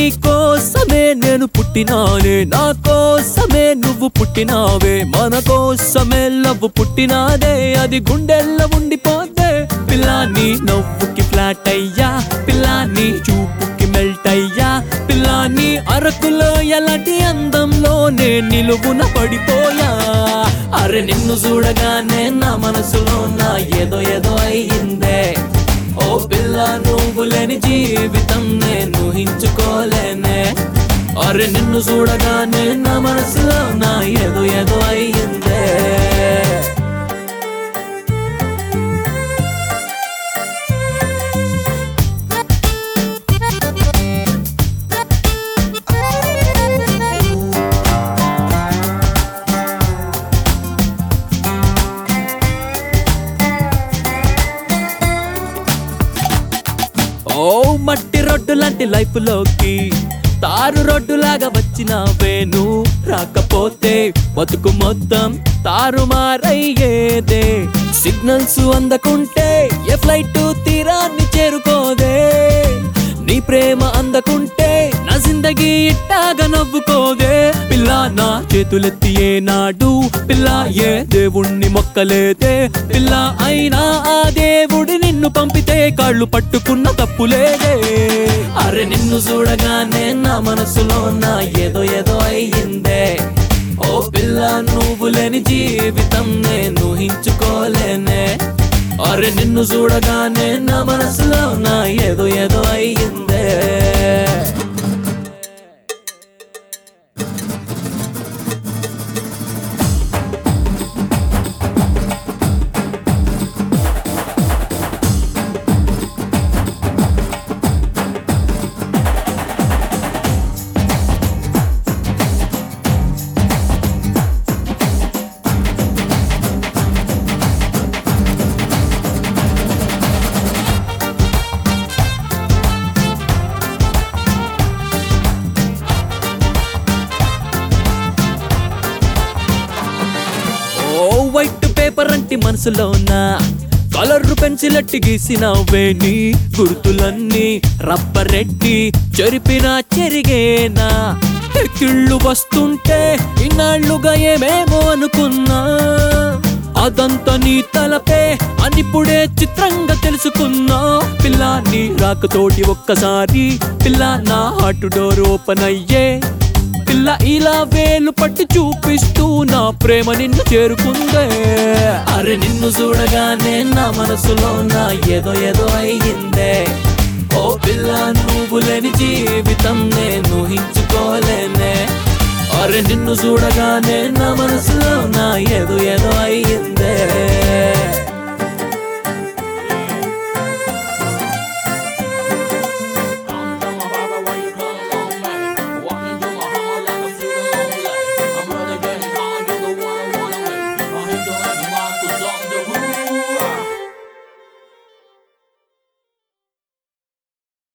కోసమే నేను పుట్టినానే నా కోసమే నువ్వు పుట్టినావే మన కోసమే లవ్వు పుట్టినాదే అది గుండెల్లో ఉండిపోతే పిల్లాని నవ్వుకి ఫ్లాట్ అయ్యా పిల్లాని చూపుకి మెల్ట్ అయ్యా పిల్లాని అరకులో ఎలాంటి అందంలోనే నిలువున పడిపోయా అరే నిన్ను చూడగానే నా మనసులో నా ఏదో ఏదో అయ్యిందే ఓ పిల్ల నువ్వు లేని జీవితం నేను ఊహించుకోలేనే అరే నిన్ను చూడగానే నా మనసులో నా ఏదో ఏదో అయ్యిందే ఓ మట్టి రోడ్డు లాంటి లైఫ్ లోకి తారు రోడ్డు లాగా వచ్చినావే నువ్వు రాకపోతే బతుకు మొత్తం తారుమారయ్యేదే సిగ్నల్స్ అందకుంటే ఏ ఫ్లైట్ తీరాన్ని చేరుకోదే నీ ప్రేమ అందకుంటే నా జిందగీ ఇట్టాగా నవ్వుకోదే పిల్ల నా చేతులెత్తి ఏనాడు పిల్ల ఏ దేవుణ్ణి మొక్కలేదే పిల్ల అయినా ఆ దేవుడి నిన్ను పంపితే కాళ్ళు పట్టుకున్న తప్పులేదే అరే నిన్ను చూడగానే నా మనసులో నా ఏదో ఏదో అయ్యిందే ఓ పిల్ల నువ్వు లేని జీవితం నేను ఊహించుకోలేనే అరే నిన్ను చూడగానే నా మనసులో నా ఏదో ఏదో అయ్యిందే ఓ వైట్ పేపర్ అంటి మనసులోన కలర్ పెన్సిల్ అట్టి గీసినవే నీ గుర్తులన్నీ రబ్బరెట్టి చెరిపిన చెరిగేనా ఎక్కిళ్ళు వస్తుంటే ఇన్నాళ్ళుగా ఏమేమో అనుకున్నా అదంతా నీ తలపే అనిప్పుడే చిత్రంగా తెలుసుకున్నా పిల్ల నీ రాకతోటి ఒక్కసారి పిల్ల నా హార్ట్ డోర్ ఓపెన్ అయ్యే పిల్ల ఇలా వేలు పట్టి చూపిస్తూ నా ప్రేమ నిన్ను చేరుకుందే అరే నిన్ను చూడగానే నా మనసులో నా ఏదో ఏదో అయ్యిందే ఓ పిల్ల నువ్వు లేని జీవితం నేను ఊహించుకోలేనే అరే నిన్ను చూడగానే నా మనసులో నా ఏదో ఏదో అయ్యిందే